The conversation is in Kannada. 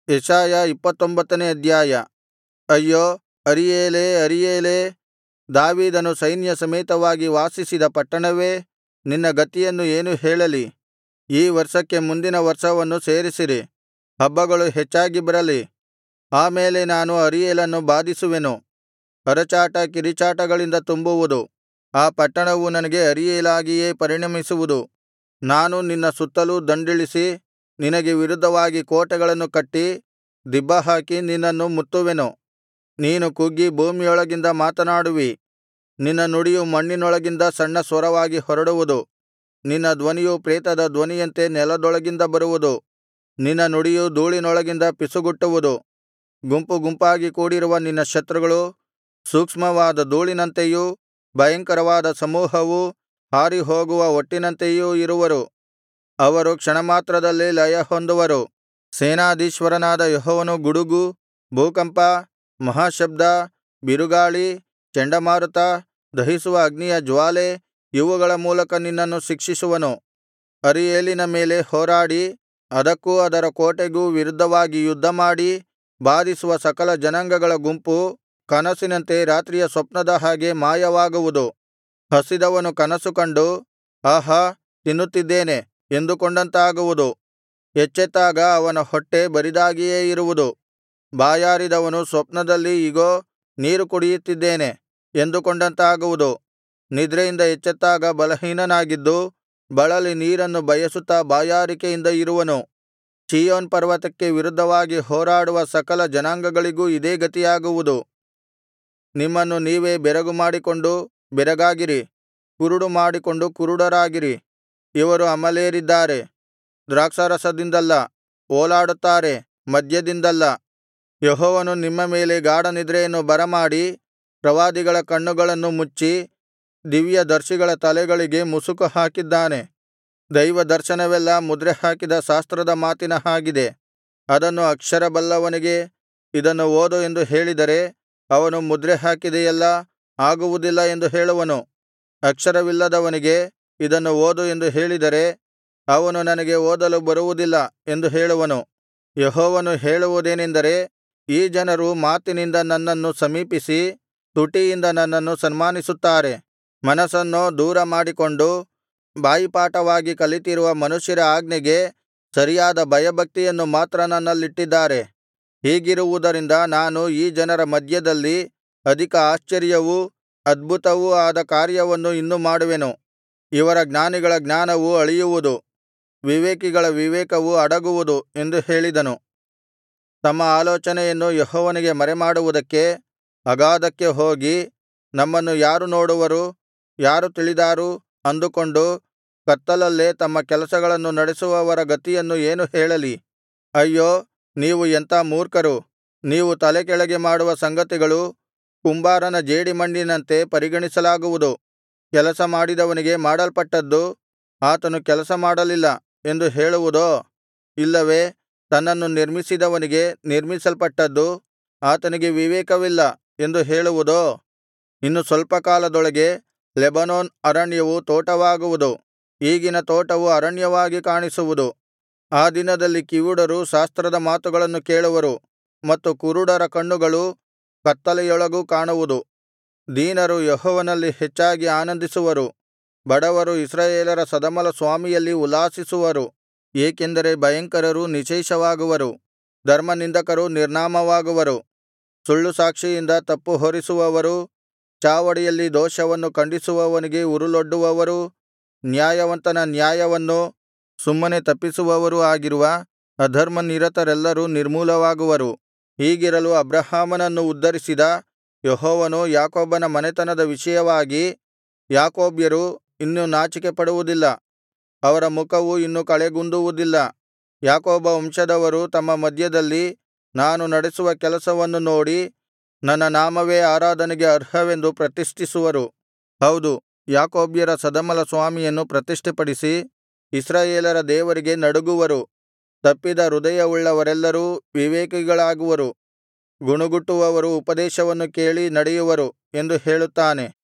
ಯೆಶಾಯ ಇಪ್ಪತ್ತೊಂಬತ್ತನೇ ಅಧ್ಯಾಯ ಅಯ್ಯೋ ಅರೀಯೇಲೇ ಅರೀಯೇಲೇ ದಾವೀದನು ಸೈನ್ಯಸಮೇತವಾಗಿ ವಾಸಿಸಿದ ಪಟ್ಟಣವೇ ನಿನ್ನ ಗತಿಯನ್ನು ಏನು ಹೇಳಲಿ ಈ ವರ್ಷಕ್ಕೆ ಮುಂದಿನ ವರ್ಷವನ್ನು ಸೇರಿಸಿರಿ ಹಬ್ಬಗಳು ಹೆಚ್ಚಾಗಿ ಬರಲಿ ಆ ಮೇಲೆ ನಾನು ಅರೀಯೇಲನ್ನು ಬಾಧಿಸುವೆನು ಅರಚಾಟ ಕಿರಿಚಾಟಗಳಿಂದ ತುಂಬುವುದು ಆ ಪಟ್ಟಣವು ನನಗೆ ಅರೀಯೇಲಾಗಿಯೇ ಪರಿಣಮಿಸುವುದು ನಾನು ನಿನ್ನ ಸುತ್ತಲೂ ದಂಡಿಳಿಸಿ ನಿನಗೆ ವಿರುದ್ಧವಾಗಿ ಕೋಟೆಗಳನ್ನು ಕಟ್ಟಿ ದಿಬ್ಬಹಾಕಿ ನಿನ್ನನ್ನು ಮುತ್ತುವೆನು ನೀನು ಕುಗ್ಗಿ ಭೂಮಿಯೊಳಗಿಂದ ಮಾತನಾಡುವಿ ನಿನ್ನ ನುಡಿಯು ಮಣ್ಣಿನೊಳಗಿಂದ ಸಣ್ಣ ಸ್ವರವಾಗಿ ಹೊರಡುವುದು ನಿನ್ನ ಧ್ವನಿಯು ಪ್ರೇತದ ಧ್ವನಿಯಂತೆ ನೆಲದೊಳಗಿಂದ ಬರುವುದು ನಿನ್ನ ನುಡಿಯು ಧೂಳಿನೊಳಗಿಂದ ಪಿಸುಗುಟ್ಟುವುದು ಗುಂಪು ಗುಂಪಾಗಿ ಕೂಡಿರುವ ನಿನ್ನ ಶತ್ರುಗಳು ಸೂಕ್ಷ್ಮವಾದ ಧೂಳಿನಂತೆಯೂ ಭಯಂಕರವಾದ ಸಮೂಹವು ಹಾರಿಹೋಗುವ ಹೊಟ್ಟಿನಂತೆಯೂ ಇರುವರು ಅವರು ಕ್ಷಣಮಾತ್ರದಲ್ಲೇ ಲಯಹೊಂದುವರು ಸೇನಾಧೀಶ್ವರನಾದ ಯೆಹೋವನು ಗುಡುಗು ಭೂಕಂಪ ಮಹಾಶಬ್ದ ಬಿರುಗಾಳಿ ಚಂಡಮಾರುತ ದಹಿಸುವ ಅಗ್ನಿಯ ಜ್ವಾಲೆ ಇವುಗಳ ಮೂಲಕ ನಿನ್ನನ್ನು ಶಿಕ್ಷಿಸುವನು ಅರೀಯೇಲಿನ ಮೇಲೆ ಹೋರಾಡಿ ಅದಕ್ಕೂ ಅದರ ಕೋಟೆಗೂ ವಿರುದ್ಧವಾಗಿ ಯುದ್ಧಮಾಡಿ ಬಾಧಿಸುವ ಸಕಲ ಜನಾಂಗಗಳ ಗುಂಪು ಕನಸಿನಂತೆ ರಾತ್ರಿಯ ಸ್ವಪ್ನದ ಹಾಗೆ ಮಾಯವಾಗುವುದು ಹಸಿದವನು ಕನಸು ಕಂಡು ಆಹಾ ತಿನ್ನುತ್ತಿದ್ದೇನೆ ಎಂದುಕೊಂಡಂತಾಗುವುದು ಎಚ್ಚೆತ್ತಾಗ ಅವನ ಹೊಟ್ಟೆ ಬರಿದಾಗಿಯೇ ಇರುವುದು ಬಾಯಾರಿದವನು ಸ್ವಪ್ನದಲ್ಲಿ ಇಗೋ ನೀರು ಕುಡಿಯುತ್ತಿದ್ದೇನೆ ಎಂದುಕೊಂಡಂತಾಗುವುದು ನಿದ್ರೆಯಿಂದ ಎಚ್ಚೆತ್ತಾಗ ಬಲಹೀನನಾಗಿದ್ದು ಬಳಲಿ ನೀರನ್ನು ಬಯಸುತ್ತಾ ಬಾಯಾರಿಕೆಯಿಂದ ಇರುವನು ಚೀಯೋನ್ ಪರ್ವತಕ್ಕೆ ವಿರುದ್ಧವಾಗಿ ಹೋರಾಡುವ ಸಕಲ ಜನಾಂಗಗಳಿಗೂ ಇದೇ ಗತಿಯಾಗುವುದು ನಿಮ್ಮನ್ನು ನೀವೇ ಬೆರಗುಮಾಡಿಕೊಂಡು ಬೆರಗಾಗಿರಿ ಕುರುಡು ಮಾಡಿಕೊಂಡು ಕುರುಡರಾಗಿರಿ ಇವರು ಅಮಲೇರಿದ್ದಾರೆ ದ್ರಾಕ್ಷಾರಸದಿಂದಲ್ಲ ಓಲಾಡುತ್ತಾರೆ ಮದ್ಯದಿಂದಲ್ಲ ಯೆಹೋವನು ನಿಮ್ಮ ಮೇಲೆ ಗಾಢನಿದ್ರೆಯನ್ನು ಬರಮಾಡಿ ಪ್ರವಾದಿಗಳ ಕಣ್ಣುಗಳನ್ನು ಮುಚ್ಚಿ ದಿವ್ಯದರ್ಶಿಗಳ ತಲೆಗಳಿಗೆ ಮುಸುಕು ಹಾಕಿದ್ದಾನೆ ದೈವದರ್ಶನವೆಲ್ಲಾ ಮುದ್ರೆಹಾಕಿದ ಶಾಸ್ತ್ರದ ಮಾತಿನ ಹಾಗಿದೆ ಅದನ್ನು ಅಕ್ಷರ ಬಲ್ಲವನಿಗೆ ಇದನ್ನು ಓದು ಎಂದು ಹೇಳಿದರೆ ಅವನು ಮುದ್ರೆ ಹಾಕಿದೆಯಲ್ಲಾ ಆಗುವುದಿಲ್ಲ ಎಂದು ಹೇಳುವನು ಅಕ್ಷರವಿಲ್ಲದವನಿಗೆ ಇದನ್ನು ಓದು ಎಂದು ಹೇಳಿದರೆ ಅವನು ನನಗೆ ಓದಲು ಬರುವುದಿಲ್ಲ ಎಂದು ಹೇಳುವನು ಯೆಹೋವನು ಹೇಳುವುದೇನೆಂದರೆ ಈ ಜನರು ಮಾತಿನಿಂದ ನನ್ನನ್ನು ಸಮೀಪಿಸಿ ತುಟಿಯಿಂದ ನನ್ನನ್ನು ಸನ್ಮಾನಿಸುತ್ತಾರೆ ಮನಸ್ಸನ್ನೋ ದೂರ ಮಾಡಿಕೊಂಡು ಬಾಯಿಪಾಠವಾಗಿ ಕಲಿತಿರುವ ಮನುಷ್ಯರ ಆಜ್ಞೆಗೆ ಸರಿಯಾದ ಭಯಭಕ್ತಿಯನ್ನು ಮಾತ್ರ ನನ್ನಲ್ಲಿಟ್ಟಿದ್ದಾರೆ ಹೀಗಿರುವುದರಿಂದ ನಾನು ಈ ಜನರ ಮಧ್ಯದಲ್ಲಿ ಅಧಿಕ ಆಶ್ಚರ್ಯವೂ ಅದ್ಭುತವೂ ಆದ ಕಾರ್ಯವನ್ನು ಇನ್ನು ಮಾಡುವೆನು ಇವರ ಜ್ಞಾನಿಗಳ ಜ್ಞಾನವು ಅಳಿಯುವುದು ವಿವೇಕಿಗಳ ವಿವೇಕವು ಅಡಗುವುದು ಎಂದು ಹೇಳಿದನು ತಮ್ಮ ಆಲೋಚನೆಯನ್ನು ಯೆಹೋವನಿಗೆ ಮರೆಮಾಡುವುದಕ್ಕೆ ಅಗಾಧಕ್ಕೆ ಹೋಗಿ ನಮ್ಮನ್ನು ಯಾರು ನೋಡುವರು ಯಾರು ತಿಳಿದಾರು ಅಂದುಕೊಂಡು ಕತ್ತಲಲ್ಲೇ ತಮ್ಮ ಕೆಲಸಗಳನ್ನು ನಡೆಸುವವರ ಗತಿಯನ್ನು ಏನು ಹೇಳಲಿ ಅಯ್ಯೋ ನೀವು ಎಂಥಾ ಮೂರ್ಖರು ನೀವು ತಲೆಕೆಳಗೆ ಮಾಡುವ ಸಂಗತಿಗಳು ಕುಂಬಾರನ ಜೇಡಿಮಣ್ಣಿನಂತೆ ಪರಿಗಣಿಸಲಾಗುವುದು ಕೆಲಸ ಮಾಡಿದವನಿಗೆ ಮಾಡಲ್ಪಟ್ಟದ್ದು ಆತನು ಕೆಲಸ ಮಾಡಲಿಲ್ಲ ಎಂದು ಹೇಳುವುದೋ ಇಲ್ಲವೇ ತನ್ನನ್ನು ನಿರ್ಮಿಸಿದವನಿಗೆ ನಿರ್ಮಿಸಲ್ಪಟ್ಟದ್ದು ಆತನಿಗೆ ವಿವೇಕವಿಲ್ಲ ಎಂದು ಹೇಳುವುದೋ ಇನ್ನು ಸ್ವಲ್ಪ ಕಾಲದೊಳಗೆ ಲೆಬನೋನ್ ಅರಣ್ಯವು ತೋಟವಾಗುವುದು ಈಗಿನ ತೋಟವು ಅರಣ್ಯವಾಗಿ ಕಾಣಿಸುವುದು ಆ ದಿನದಲ್ಲಿ ಕಿವುಡರು ಶಾಸ್ತ್ರದ ಮಾತುಗಳನ್ನು ಕೇಳುವರು ಮತ್ತು ಕುರುಡರ ಕಣ್ಣುಗಳು ಕತ್ತಲೆಯೊಳಗೂ ಕಾಣುವುದು ದೀನರು ಯೆಹೋವನಲ್ಲಿ ಹೆಚ್ಚಾಗಿ ಆನಂದಿಸುವರು ಬಡವರು ಇಸ್ರಾಯೇಲರ ಸದಮಲಸ್ವಾಮಿಯಲ್ಲಿ ಉಲ್ಲಾಸಿಸುವರು ಏಕೆಂದರೆ ಭಯಂಕರರು ನಿಶ್ಶೇಷವಾಗುವರು ಧರ್ಮನಿಂದಕರು ನಿರ್ನಾಮವಾಗುವರು ಸುಳ್ಳು ಸಾಕ್ಷಿಯಿಂದ ತಪ್ಪು ಹೊರಿಸುವವರೂ ಚಾವಡಿಯಲ್ಲಿ ದೋಷವನ್ನು ಖಂಡಿಸುವವನಿಗೆ ಉರುಲೊಡ್ಡುವವರೂ ನ್ಯಾಯವಂತನ ನ್ಯಾಯವನ್ನು ಸುಮ್ಮನೆ ತಪ್ಪಿಸುವವರೂ ಆಗಿರುವ ಅಧರ್ಮನಿರತರೆಲ್ಲರೂ ನಿರ್ಮೂಲವಾಗುವರು ಹೀಗಿರಲು ಅಬ್ರಹಾಮನನ್ನು ಉದ್ಧರಿಸಿದ ಯೆಹೋವನು ಯಾಕೋಬನ ಮನೆತನದ ವಿಷಯವಾಗಿ ಯಾಕೋಬ್ಯರು ಇನ್ನು ನಾಚಿಕೆಪಡುವುದಿಲ್ಲ ಅವರ ಮುಖವು ಇನ್ನು ಕಳೆಗುಂದುವುದಿಲ್ಲ ಯಾಕೋಬ ವಂಶದವರು ತಮ್ಮ ಮಧ್ಯದಲ್ಲಿ ನಾನು ನಡೆಸುವ ಕೆಲಸವನ್ನು ನೋಡಿ ನನ್ನ ನಾಮವೇ ಆರಾಧನೆಗೆ ಅರ್ಹವೆಂದು ಪ್ರತಿಷ್ಠಿಸುವರು ಹೌದು ಯಾಕೋಬ್ಯರ ಸದಮಲಸ್ವಾಮಿಯನ್ನು ಪ್ರತಿಷ್ಠೆಪಡಿಸಿ ಇಸ್ರಾಯೇಲರ ದೇವರಿಗೆ ನಡುಗುವರು ತಪ್ಪಿದ ಹೃದಯವುಳ್ಳವರೆಲ್ಲರೂ ವಿವೇಕಿಗಳಾಗುವರು ಗುಣುಗುಟ್ಟುವವರು ಉಪದೇಶವನ್ನು ಕೇಳಿ ನಡೆಯುವರು ಎಂದು ಹೇಳುತ್ತಾನೆ